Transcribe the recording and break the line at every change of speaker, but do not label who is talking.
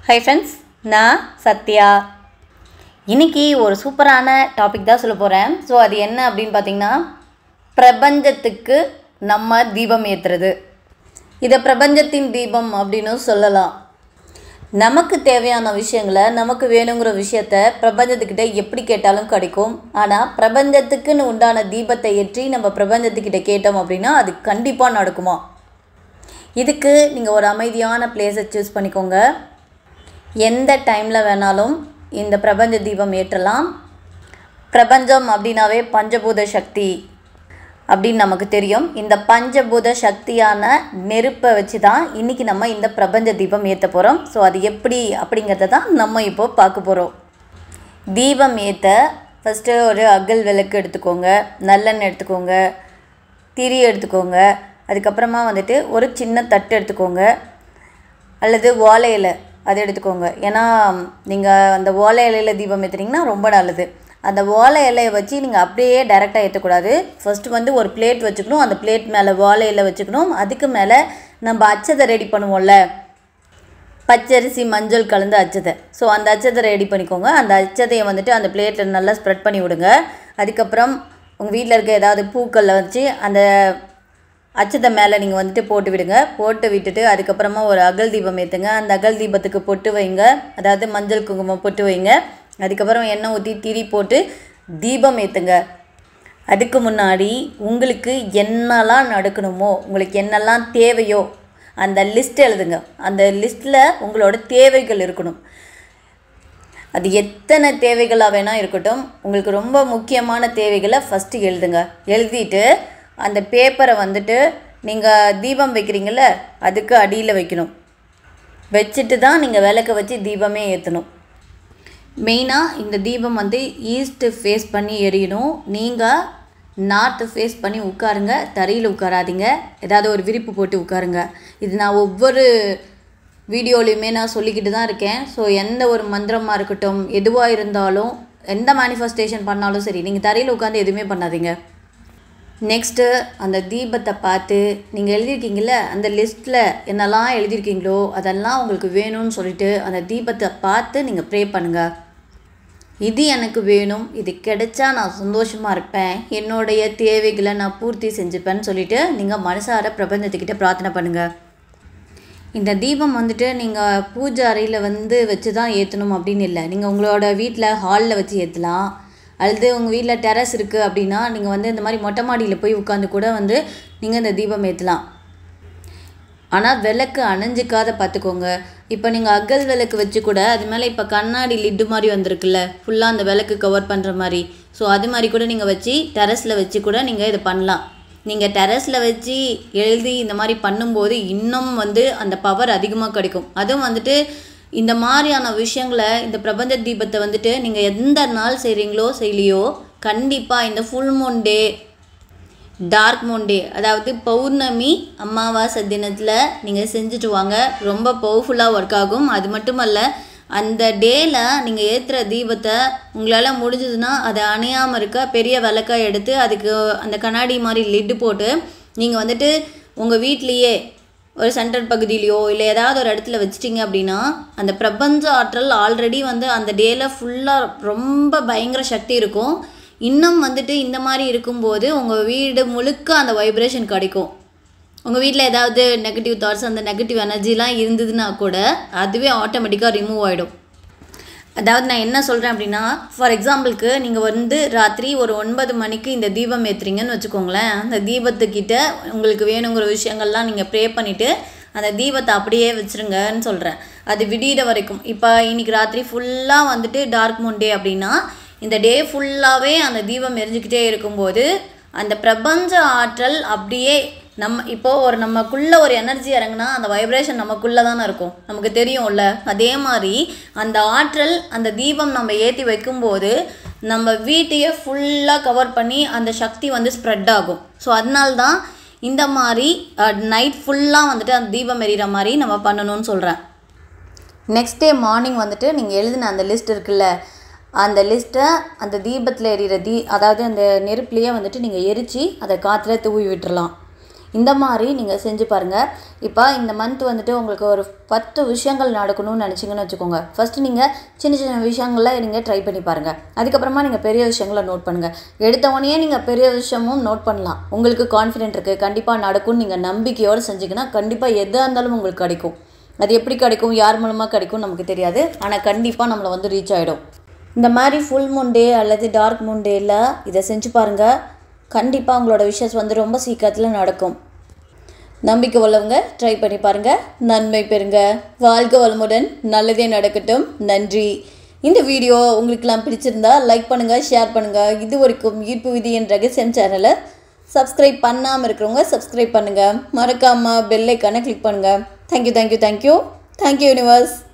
hi friends நான் சத்யா இன்னைக்கு ஒரு சூப்பரான டாபிக் தான் சொல்ல போகிறேன் ஸோ அது என்ன அப்படின்னு பார்த்தீங்கன்னா பிரபஞ்சத்துக்கு நம்ம தீபம் ஏற்றுறது இதை பிரபஞ்சத்தின் தீபம் அப்படின்னு சொல்லலாம் நமக்கு தேவையான விஷயங்களை நமக்கு வேணுங்கிற விஷயத்த பிரபஞ்சத்துக்கிட்ட எப்படி கேட்டாலும் கிடைக்கும் ஆனால் பிரபஞ்சத்துக்குன்னு உண்டான தீபத்தை ஏற்றி நம்ம பிரபஞ்சத்துக்கிட்ட கேட்டோம் அப்படின்னா அது கண்டிப்பாக நடக்குமா இதுக்கு நீங்கள் ஒரு அமைதியான பிளேஸை சூஸ் பண்ணிக்கோங்க எந்த டைமில் வேணாலும் இந்த பிரபஞ்ச தீபம் ஏற்றலாம் பிரபஞ்சம் அப்படின்னாவே பஞ்சபூத சக்தி அப்படின்னு நமக்கு தெரியும் இந்த பஞ்சபூத சக்தியான நெருப்பை வச்சு தான் இன்றைக்கி நம்ம இந்த பிரபஞ்ச தீபம் ஏற்ற போகிறோம் ஸோ அது எப்படி அப்படிங்கிறத தான் நம்ம இப்போ பார்க்க போகிறோம் தீபம் ஏற்ற ஃபஸ்ட்டு ஒரு அகல் விளக்கு எடுத்துக்கோங்க நல்லெண்ணெய் எடுத்துக்கோங்க திரி எடுத்துக்கோங்க அதுக்கப்புறமா வந்துட்டு ஒரு சின்ன தட்டு எடுத்துக்கோங்க அல்லது வாழை இலை அது எடுத்துக்கோங்க ஏன்னா நீங்கள் அந்த ஓலை இலையில் தீபம் ஏற்றுனீங்கன்னா ரொம்ப நல்லது அந்த ஓலை இலையை வச்சு நீங்கள் அப்படியே டைரெக்டாக ஏற்றக்கூடாது ஃபஸ்ட்டு வந்து ஒரு பிளேட் வச்சுக்கணும் அந்த பிளேட் மேலே ஓலை இலை வச்சுக்கணும் அதுக்கு மேலே நம்ம அச்சதை ரெடி பண்ணுவோம்ல பச்சரிசி மஞ்சள் கலந்து அச்சதை ஸோ அந்த அச்சதை ரெடி பண்ணிக்கோங்க அந்த அச்சதையை வந்துட்டு அந்த பிளேட்டில் நல்லா ஸ்ப்ரெட் பண்ணி விடுங்க அதுக்கப்புறம் உங்கள் வீட்டில் இருக்க ஏதாவது பூக்களில் வச்சு அந்த அச்சத்தை மேலே நீங்கள் வந்துட்டு போட்டு விடுங்க போட்டு விட்டுட்டு அதுக்கப்புறமா ஒரு அகல் தீபம் ஏற்றுங்க அந்த அகல் தீபத்துக்கு பொட்டு வைங்க அதாவது மஞ்சள் குங்குமம் பொட்டு வைங்க அதுக்கப்புறம் எண்ணெய் ஊற்றி திரி போட்டு தீபம் ஏற்றுங்க அதுக்கு முன்னாடி உங்களுக்கு என்னெல்லாம் நடக்கணுமோ உங்களுக்கு என்னெல்லாம் தேவையோ அந்த லிஸ்ட் எழுதுங்க அந்த லிஸ்ட்டில் உங்களோட தேவைகள் இருக்கணும் அது எத்தனை தேவைகளாக வேணால் இருக்கட்டும் உங்களுக்கு ரொம்ப முக்கியமான தேவைகளை ஃபஸ்ட்டு எழுதுங்க எழுதிட்டு அந்த பேப்பரை வந்துட்டு நீங்கள் தீபம் வைக்கிறீங்கள அதுக்கு அடியில் வைக்கணும் வச்சுட்டு தான் நீங்கள் விளக்க வச்சு தீபமே ஏற்றணும் மெயினாக இந்த தீபம் வந்து ஈஸ்ட்டு ஃபேஸ் பண்ணி எரியணும் நீங்கள் நார்த்து ஃபேஸ் பண்ணி உட்காருங்க தரையில் உட்காராதீங்க ஏதாவது ஒரு விரிப்பு போட்டு உட்காருங்க இது நான் ஒவ்வொரு வீடியோலையுமே நான் சொல்லிக்கிட்டு தான் இருக்கேன் ஸோ எந்த ஒரு மந்திரமாக இருக்கட்டும் எதுவாக இருந்தாலும் எந்த மேனிஃபெஸ்டேஷன் பண்ணாலும் சரி நீங்கள் தரையில் உட்காந்து எதுவுமே பண்ணாதீங்க நெக்ஸ்ட்டு அந்த தீபத்தை பார்த்து நீங்கள் எழுதியிருக்கீங்கள அந்த லிஸ்ட்டில் என்னெல்லாம் எழுதியிருக்கீங்களோ அதெல்லாம் உங்களுக்கு வேணும்னு சொல்லிட்டு அந்த தீபத்தை பார்த்து நீங்கள் ப்ரே பண்ணுங்கள் இது எனக்கு வேணும் இது கிடைச்சா நான் சந்தோஷமாக இருப்பேன் என்னுடைய தேவைகளை நான் பூர்த்தி செஞ்சுப்பேன்னு சொல்லிட்டு நீங்கள் மனசார பிரபஞ்சத்துக்கிட்ட பிரார்த்தனை பண்ணுங்கள் இந்த தீபம் வந்துட்டு நீங்கள் பூஜை அறையில் வந்து வச்சு தான் ஏற்றணும் அப்படின்னு இல்லை நீங்கள் உங்களோட வீட்டில் ஹாலில் வச்சு ஏற்றலாம் அல்லது உங்கள் வீட்டில் டெரஸ் இருக்குது அப்படின்னா நீங்கள் வந்து இந்த மாதிரி மொட்டை மாடியில் போய் உட்காந்து கூட வந்து நீங்கள் இந்த தீபம் ஏற்றலாம் ஆனால் விளக்கு அணைஞ்சிக்காத பார்த்துக்கோங்க இப்போ நீங்கள் அகல் விளக்கு வச்சு கூட அது மேலே இப்போ கண்ணாடி லிட்டு மாதிரி வந்திருக்குல்ல ஃபுல்லாக அந்த விளக்கு கவர் பண்ணுற மாதிரி ஸோ அது மாதிரி கூட நீங்கள் வச்சு டெரஸில் வச்சு கூட நீங்கள் இதை பண்ணலாம் நீங்கள் டெரஸில் வச்சு எழுதி இந்த மாதிரி பண்ணும்போது இன்னும் வந்து அந்த பவர் அதிகமாக கிடைக்கும் அதுவும் வந்துட்டு இந்த மாதிரியான விஷயங்களை இந்த பிரபஞ்ச தீபத்தை வந்துட்டு நீங்கள் எந்த நாள் செய்கிறீங்களோ செய்யலையோ கண்டிப்பாக இந்த full moon day dark moon day அதாவது பௌர்ணமி அமாவாசை தினத்தில் நீங்கள் செஞ்சுட்டு வாங்க ரொம்ப பவர்ஃபுல்லாக ஒர்க் ஆகும் அது மட்டுமல்ல அந்த டேயில் நீங்கள் ஏற்றுற தீபத்தை உங்களால் முடிஞ்சதுன்னா அதை அணையாமல் இருக்க பெரிய விளக்காய் எடுத்து அதுக்கு அந்த கண்ணாடி மாதிரி லிட்டு போட்டு நீங்கள் வந்துட்டு உங்கள் வீட்லேயே ஒரு சென்டர் பகுதியிலையோ இல்லை ஏதாவது ஒரு இடத்துல வச்சிட்டிங்க அப்படின்னா அந்த பிரபஞ்ச ஆற்றல் ஆல்ரெடி வந்து அந்த டேயில் ஃபுல்லாக ரொம்ப பயங்கர சக்தி இருக்கும் இன்னும் வந்துட்டு இந்த மாதிரி இருக்கும்போது உங்கள் வீடு முழுக்க அந்த வைப்ரேஷன் கிடைக்கும் உங்கள் வீட்டில் ஏதாவது நெகட்டிவ் தாட்ஸ் அந்த நெகட்டிவ் எனர்ஜிலாம் இருந்ததுன்னா கூட அதுவே ஆட்டோமேட்டிக்காக ரிமூவ் ஆகிடும் அதாவது நான் என்ன சொல்கிறேன் அப்படின்னா ஃபார் எக்ஸாம்பிளுக்கு நீங்கள் வந்து ராத்திரி ஒரு ஒன்பது மணிக்கு இந்த தீபம் ஏற்றுறீங்கன்னு வச்சுக்கோங்களேன் அந்த தீபத்துக்கிட்ட உங்களுக்கு வேணுங்கிற விஷயங்கள்லாம் நீங்கள் ப்ரே பண்ணிவிட்டு அந்த தீபத்தை அப்படியே வச்சுருங்கன்னு சொல்கிறேன் அது விடியிற வரைக்கும் இப்போ இன்றைக்கி ராத்திரி ஃபுல்லாக வந்துட்டு டார்க் மூன் டே அப்படின்னா இந்த டே ஃபுல்லாகவே அந்த தீபம் எரிஞ்சுக்கிட்டே இருக்கும்போது அந்த பிரபஞ்ச ஆற்றல் அப்படியே நம்ம இப்போது ஒரு நமக்குள்ளே ஒரு எனர்ஜி இறங்குனா அந்த வைப்ரேஷன் நமக்குள்ளே தானே இருக்கும் நமக்கு தெரியும்ல அதே மாதிரி அந்த ஆற்றல் அந்த தீபம் நம்ம ஏற்றி வைக்கும்போது நம்ம வீட்டையே ஃபுல்லாக கவர் பண்ணி அந்த சக்தி வந்து ஸ்ப்ரெட் ஆகும் ஸோ அதனால தான் இந்த மாதிரி நைட் ஃபுல்லாக வந்துட்டு அந்த தீபம் எரியிற மாதிரி நம்ம பண்ணணும்னு சொல்கிறேன் நெக்ஸ்ட் டே மார்னிங் வந்துட்டு நீங்கள் எழுதின அந்த லிஸ்ட் இருக்குல்ல அந்த லிஸ்ட்டை அந்த தீபத்தில் எரியிற தீ அதாவது அந்த நெருப்புலேயே வந்துட்டு நீங்கள் எரித்து அதை காற்றுல தூவி விட்டுறலாம் இந்த மாதிரி நீங்கள் செஞ்சு பாருங்கள் இப்போ இந்த மந்த் வந்துட்டு உங்களுக்கு ஒரு பத்து விஷயங்கள் நடக்கணும்னு நினச்சிங்கன்னு வச்சுக்கோங்க ஃபஸ்ட்டு நீங்கள் சின்ன சின்ன விஷயங்களை நீங்கள் ட்ரை பண்ணி பாருங்கள் அதுக்கப்புறமா நீங்கள் பெரிய விஷயங்களை நோட் பண்ணுங்கள் எடுத்த உடனே நீங்கள் பெரிய விஷயமும் நோட் பண்ணலாம் உங்களுக்கு கான்ஃபிடென்ட் இருக்குது கண்டிப்பாக நடக்கும்னு நீங்கள் நம்பிக்கையோடு செஞ்சீங்கன்னா கண்டிப்பாக எதாக இருந்தாலும் உங்களுக்கு கிடைக்கும் அது எப்படி கிடைக்கும் யார் மூலமாக கிடைக்கும் நமக்கு தெரியாது ஆனால் கண்டிப்பாக நம்மளை வந்து ரீச் ஆகிடும் இந்த மாதிரி ஃபுல் மூன் டே அல்லது டார்க் மூன் டேயில் இதை செஞ்சு பாருங்கள் கண்டிப்பாக உங்களோட விஷஸ் வந்து ரொம்ப சீக்கிரத்தில் நடக்கும் நம்பிக்கை உள்ளவங்க ட்ரை பண்ணி பாருங்கள் நன்மை பெறுங்க வாழ்க வளமுடன் நல்லதே நடக்கட்டும் நன்றி இந்த வீடியோ உங்களுக்கெல்லாம் பிடிச்சிருந்தா லைக் பண்ணுங்கள் ஷேர் பண்ணுங்கள் இது வரைக்கும் ஈர்ப்பு விதி என்ற ரகசியம் சேனலை சப்ஸ்கிரைப் பண்ணாமல் இருக்கிறவங்க சப்ஸ்கிரைப் பண்ணுங்கள் மறக்காமல் பெல் ஐக்கானை கிளிக் பண்ணுங்கள் thank you thank you thank you thank you universe